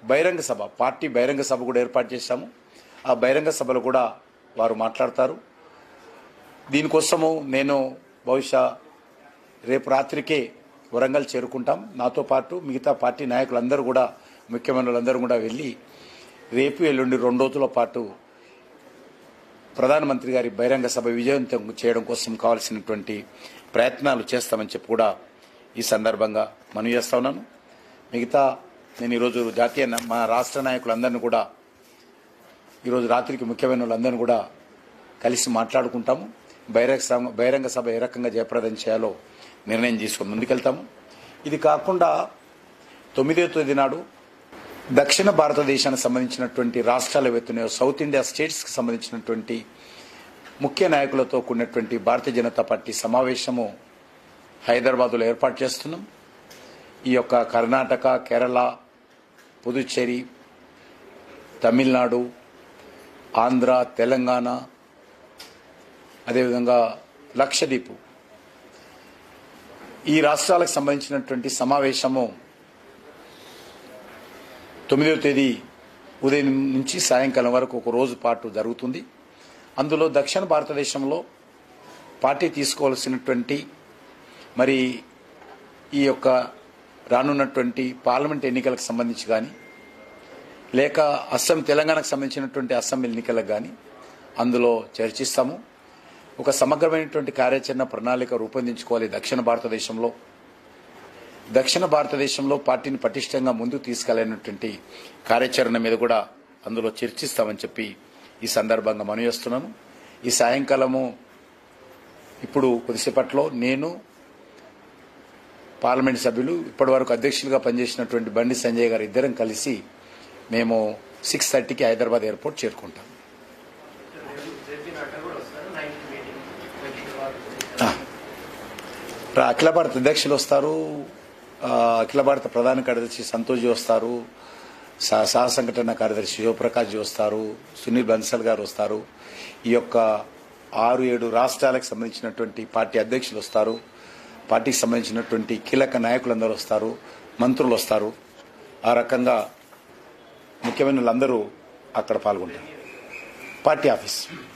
బహిరంగ సభ పార్టీ బహిరంగ సభ కూడా ఏర్పాటు చేశాము ఆ బహిరంగ సభలో కూడా వారు మాట్లాడతారు దీనికోసము నేను బహుశా రేపు రాత్రికే వరంగల్ చేరుకుంటాం నాతో పాటు మిగతా పార్టీ నాయకులందరూ కూడా ముఖ్యమైన వాళ్ళందరూ కూడా వెళ్ళి రేపు ఎల్లుండి రెండు రోజుల పాటు ప్రధానమంత్రి గారి బహిరంగ సభ విజయవంతం చేయడం కోసం కావాల్సినటువంటి ప్రయత్నాలు చేస్తామని చెప్పి కూడా ఈ సందర్భంగా మనవి చేస్తా ఉన్నాను మిగతా నేను ఈరోజు జాతీయ న- మా రాష్ట్ర నాయకులందరినీ కూడా ఈరోజు రాత్రికి ముఖ్యమైన వాళ్ళందరినీ కూడా కలిసి మాట్లాడుకుంటాము బహిరంగ సభ బహిరంగ సభ ఏ రకంగా జయప్రదం చేయాలో నిర్ణయం తీసుకొని ముందుకెళ్తాము ఇది కాకుండా తొమ్మిదో తేదీ నాడు దక్షిణ భారతదేశానికి సంబంధించినటువంటి రాష్ట్రాల వెత్తున సౌత్ ఇండియా స్టేట్స్కి సంబంధించినటువంటి ముఖ్య నాయకులతో కూడినటువంటి భారతీయ జనతా పార్టీ సమావేశము హైదరాబాదులో ఏర్పాటు చేస్తున్నాం ఈ యొక్క కర్ణాటక కేరళ పుదుచ్చేరి తమిళనాడు ఆంధ్ర తెలంగాణ అదేవిధంగా లక్షద్వీప్ ఈ రాష్ట్రాలకు సంబంధించినటువంటి సమావేశము తొమ్మిదవ తేదీ ఉదయం నుంచి సాయంకాలం వరకు ఒక రోజు పాటు జరుగుతుంది అందులో దక్షిణ భారతదేశంలో పార్టీ తీసుకోవాల్సినటువంటి మరి ఈ యొక్క రానున్నటువంటి పార్లమెంట్ ఎన్నికలకు సంబంధించి కానీ లేక అస్సాం తెలంగాణకు సంబంధించినటువంటి అసెంబ్లీ ఎన్నికలకు కానీ అందులో చర్చిస్తాము ఒక సమగ్రమైనటువంటి కార్యాచరణ ప్రణాళిక రూపొందించుకోవాలి దక్షిణ భారతదేశంలో దక్షిణ భారతదేశంలో పార్టీని పటిష్టంగా ముందుకు తీసుకెళ్లినటువంటి కార్యాచరణ మీద కూడా అందులో చర్చిస్తామని చెప్పి ఈ సందర్భంగా మనవి చేస్తున్నాను ఈ సాయంకాలము ఇప్పుడు కొద్దిసేపట్లో నేను పార్లమెంట్ సభ్యులు ఇప్పటివరకు అధ్యక్షులుగా పనిచేసినటువంటి బండి సంజయ్ గారు ఇద్దరం కలిసి మేము సిక్స్ థర్టీకి హైదరాబాద్ ఎయిర్పోర్ట్ చేరుకుంటాం జేపీ నడ్డా కూడా వస్తారు నైన్త్ మీటింగ్ ఆ. రా- అఖిల భారత అధ్యక్షులు వస్తారు ఆ, అఖిల భారత ప్రధాన కార్యదర్శి సంతోష్జీ వస్తారు సహ సహ సంఘటన కార్యదర్శి శివప్రకాష్ జీ వస్తారు సునీల్ బన్సల్ గారు వస్తారు ఈ యొక్క ఆరు ఏడు రాష్ట్రాలకు సంబంధించినటువంటి పార్టీ అధ్యక్షులు వస్తారు పార్టీకి సంబంధించినటువంటి కీలక నాయకులందరూ వస్తారు మంత్రులు వస్తారు ఆ రకంగా ముఖ్యమైన వాళ్ళందరూ అక్కడ పాల్గొంటారు పార్టీ ఆఫీస్